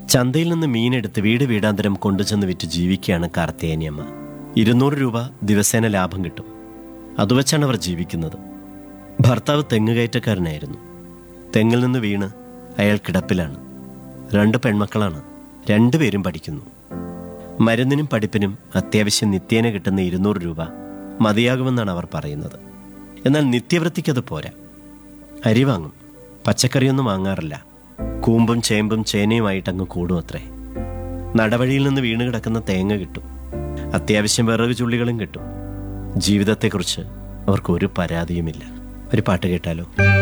ചന്തയിൽ നിന്ന് മീനെടുത്ത് വീട് വീടാന്തരം കൊണ്ടുചെന്ന് വിറ്റ് ജീവിക്കുകയാണ് കാർത്തിയാനിയമ്മ ഇരുന്നൂറ് രൂപ ദിവസേന ലാഭം കിട്ടും അതുവച്ചാണ് അവർ ജീവിക്കുന്നത് ഭർത്താവ് തെങ്ങുകയറ്റക്കാരനായിരുന്നു തെങ്ങിൽ നിന്ന് വീണ് അയാൾ കിടപ്പിലാണ് രണ്ട് പെൺമക്കളാണ് രണ്ടുപേരും പഠിക്കുന്നു മരുന്നിനും പഠിപ്പിനും അത്യാവശ്യം നിത്യേന കിട്ടുന്ന ഇരുന്നൂറ് രൂപ മതിയാകുമെന്നാണ് അവർ പറയുന്നത് എന്നാൽ നിത്യവൃത്തിക്കത് പോരാ അരി വാങ്ങും പച്ചക്കറിയൊന്നും വാങ്ങാറില്ല കൂമ്പും ചേമ്പും ചേനയുമായിട്ട് അങ്ങ് കൂടും അത്രേ നടവഴിയിൽ നിന്ന് വീണ് കിടക്കുന്ന തേങ്ങ കിട്ടും അത്യാവശ്യം വിറക് ചുള്ളികളും കിട്ടും ജീവിതത്തെക്കുറിച്ച് അവർക്ക് ഒരു പരാതിയുമില്ല ഒരു പാട്ട് കേട്ടാലോ